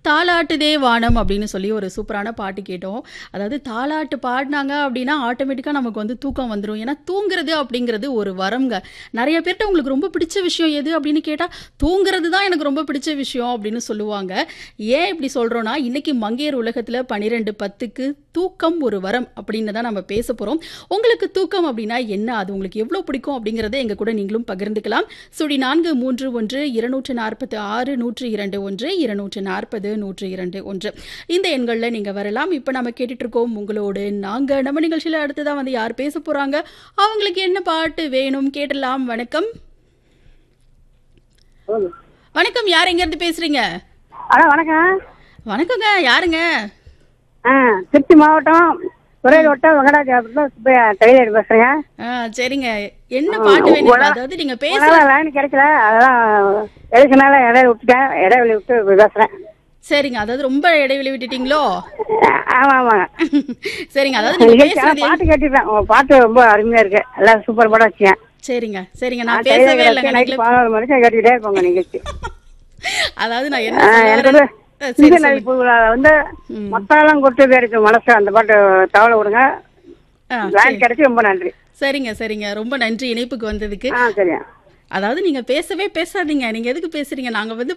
தாலாட்டுதே வானம் அப்படின்னு சொல்லி ஒரு சூப்பரான பாட்டு கேட்டோம் அதாவது தாலாட்டு பாடினாங்க அப்படின்னா ஆட்டோமேட்டிக்காக நமக்கு வந்து தூக்கம் வந்துடும் ஏன்னா தூங்குறது அப்படிங்கிறது ஒரு வரம்ங்க நிறைய பேர்கிட்ட உங்களுக்கு ரொம்ப பிடிச்ச விஷயம் எது அப்படின்னு கேட்டால் தூங்குறது தான் எனக்கு ரொம்ப பிடிச்ச விஷயம் அப்படின்னு சொல்லுவாங்க ஏன் இப்படி சொல்கிறோன்னா இன்னைக்கு மங்கையர் உலகத்தில் பன்னிரெண்டு பத்துக்கு தூக்கம் ஒரு வரம் அப்படின்னு தான் நம்ம பேச போகிறோம் உங்களுக்கு தூக்கம் அப்படின்னா என்ன அது உங்களுக்கு எவ்வளோ பிடிக்கும் அப்படிங்கிறத எங்கள் கூட நீங்களும் பகிர்ந்துக்கலாம் சுடி நான்கு மூன்று ஒன்று இருநூற்று நாற்பத்து ஆறு நூற்று இரண்டு ஒன்று இருநூற்று நாற்பது நூற்று இரண்டு ஒன்று இந்த எண்களில் நீங்கள் வரலாம் இப்போ நம்ம கேட்டுட்டு இருக்கோம் உங்களோடு நாங்கள் நம்ம நிகழ்ச்சியில் அடுத்ததான் வந்து யார் பேச போகிறாங்க அவங்களுக்கு என்ன பாட்டு வேணும் கேட்டலாம் வணக்கம் வணக்கம் யார் எங்கேருந்து பேசுகிறீங்க ஹலோ வணக்கம் வணக்கங்க யாருங்க ஆ திருச்சி மாவட்டம் துறையில் வட்டம் வெங்கடாஜபுரத்தில் சுப்பையா டெய்லர் பேசுகிறேங்க ஆ சரிங்க என்ன பாட்டு வேணும் அதாவது நீங்கள் பேச உங்களால் லைன் கிடைக்கல அதெல்லாம் எதுக்குனால இடையில விட்டுட்டேன் இடைவெளி விட்டு பேசுகிறேன் சரிங்க அதாவது ரொம்ப இடைவெளி விட்டுட்டீங்களோ ஆமாம் ஆமாங்க சரிங்க அதாவது நீங்க நிகழ்ச்சி பேசுறது பாட்டு கேட்டுட்டேன் உங்கள் பாட்டு ரொம்ப அருமையாக இருக்கு எல்லாம் சூப்பர் பாடம் வச்சுக்கேன் சரிங்க சரிங்க நான் பேசவே இல்லைங்க நைட்டு நீங்களே பதினோரு மணிக்கு கேட்டுக்கிட்டே இருப்போங்க நிகழ்ச்சி அதாவது நான் என்ன ஆ, சொல்ல எனக்கு வரேன் வந்து ஆ, சரி இந்த சொல்லுங்க. நடிப்புல வந்து மத்தாலாம் கொடுத்ததே இருக்கு மனசு அந்த பாட்டு தவளை விடுங்க ஆ, லைன் கிடைச்சி ரொம்ப நன்றி சரிங்க சரிங்க ரொம்ப நன்றி இணைப்புக்கு வந்ததுக்கு ஆ சரியா அதாவது நீங்க பேசவே பேசாதீங்க நீங்க எதுக்கு பேசுறீங்க நாங்க வந்து